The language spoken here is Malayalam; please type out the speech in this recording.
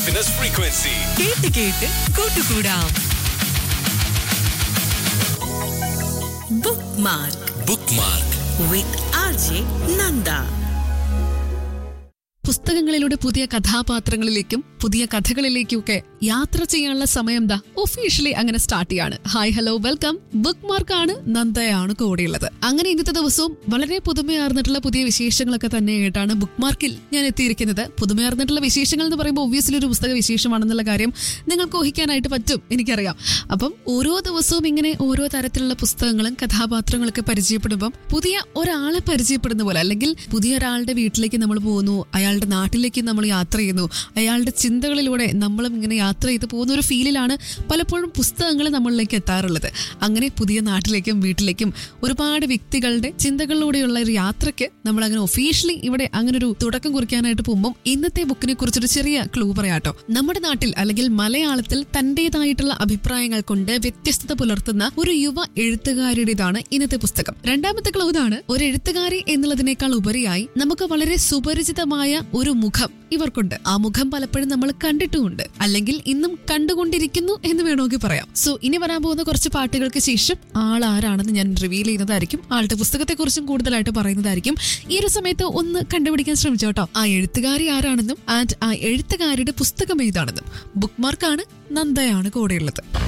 happiness frequency. കേട്ട് കേട്ട് കൂട്ടുകൂടാം book mark Bookmark. With R J Nanda പുസ്തകങ്ങളിലൂടെ പുതിയ കഥാപാത്രങ്ങളിലേക്കും പുതിയ കഥകളിലേക്കും ഒക്കെ യാത്ര ചെയ്യാനുള്ള സമയം ദാ ഒഫീഷ്യലി അങ്ങനെ സ്റ്റാർട്ട് ചെയ്യാണ് ഹായ് ഹലോ വെൽക്കം ബുക്ക് മാർക്കാണ് നന്ദയാണ് കൂടെയുള്ളത് അങ്ങനെ ഇന്നത്തെ ദിവസവും വളരെ പുതുമയാർന്നിട്ടുള്ള പുതിയ വിശേഷങ്ങളൊക്കെ തന്നെയായിട്ടാണ് ബുക്ക് മാർക്കിൽ ഞാൻ എത്തിയിരിക്കുന്നത് പുതുമയാർന്നിട്ടുള്ള വിശേഷങ്ങൾ എന്ന് പറയുമ്പോൾ ഒബ്വിയസ്ലി ഒരു പുസ്തക വിശേഷമാണെന്നുള്ള കാര്യം നിങ്ങൾക്ക് ഊഹിക്കാനായിട്ട് പറ്റും എനിക്കറിയാം അപ്പം ഓരോ ദിവസവും ഇങ്ങനെ ഓരോ തരത്തിലുള്ള പുസ്തകങ്ങളും കഥാപാത്രങ്ങളൊക്കെ പരിചയപ്പെടുമ്പം പുതിയ ഒരാളെ പരിചയപ്പെടുന്ന പോലെ അല്ലെങ്കിൽ പുതിയ ഒരാളുടെ വീട്ടിലേക്ക് നമ്മൾ പോകുന്നു അയാളുടെ നാട്ടിലേക്ക് നമ്മൾ യാത്ര ചെയ്യുന്നു അയാളുടെ ചിന്തകളിലൂടെ നമ്മളും ഇങ്ങനെ യാത്ര ചെയ്ത് പോകുന്ന ഒരു ഫീലിലാണ് പലപ്പോഴും പുസ്തകങ്ങൾ നമ്മളിലേക്ക് എത്താറുള്ളത് അങ്ങനെ പുതിയ നാട്ടിലേക്കും വീട്ടിലേക്കും ഒരുപാട് വ്യക്തികളുടെ ചിന്തകളിലൂടെയുള്ള ഒരു യാത്രയ്ക്ക് നമ്മൾ അങ്ങനെ ഒഫീഷ്യലി ഇവിടെ അങ്ങനെ ഒരു തുടക്കം കുറിക്കാനായിട്ട് പോകുമ്പോൾ ഇന്നത്തെ ബുക്കിനെ കുറിച്ചൊരു ചെറിയ ക്ലൂ പറയാട്ടോ നമ്മുടെ നാട്ടിൽ അല്ലെങ്കിൽ മലയാളത്തിൽ തന്റേതായിട്ടുള്ള അഭിപ്രായങ്ങൾ കൊണ്ട് വ്യത്യസ്തത പുലർത്തുന്ന ഒരു യുവ എഴുത്തുകാരിയുടേതാണ് ഇന്നത്തെ പുസ്തകം രണ്ടാമത്തെ ക്ലൂ ഇതാണ് ഒരു എഴുത്തുകാരി എന്നുള്ളതിനേക്കാൾ ഉപരിയായി നമുക്ക് വളരെ സുപരിചിതമായ ഒരു മുഖം ഇവർക്കുണ്ട് ആ മുഖം പലപ്പോഴും നമ്മൾ കണ്ടിട്ടുമുണ്ട് അല്ലെങ്കിൽ ഇന്നും കണ്ടുകൊണ്ടിരിക്കുന്നു എന്ന് വേണമെങ്കിൽ പറയാം സോ ഇനി വരാൻ പോകുന്ന കുറച്ച് പാട്ടുകൾക്ക് ശേഷം ആൾ ആരാണെന്ന് ഞാൻ റിവീൽ ചെയ്യുന്നതായിരിക്കും ആളുടെ പുസ്തകത്തെക്കുറിച്ചും കൂടുതലായിട്ട് പറയുന്നതായിരിക്കും ഈ ഒരു സമയത്ത് ഒന്ന് കണ്ടുപിടിക്കാൻ ശ്രമിച്ചോട്ടോ ആ എഴുത്തുകാരി ആരാണെന്നും ആൻഡ് ആ എഴുത്തുകാരിയുടെ പുസ്തകം ഏതാണെന്നും ബുക്ക് മാർക്കാണ് നന്ദയാണ് കൂടെയുള്ളത്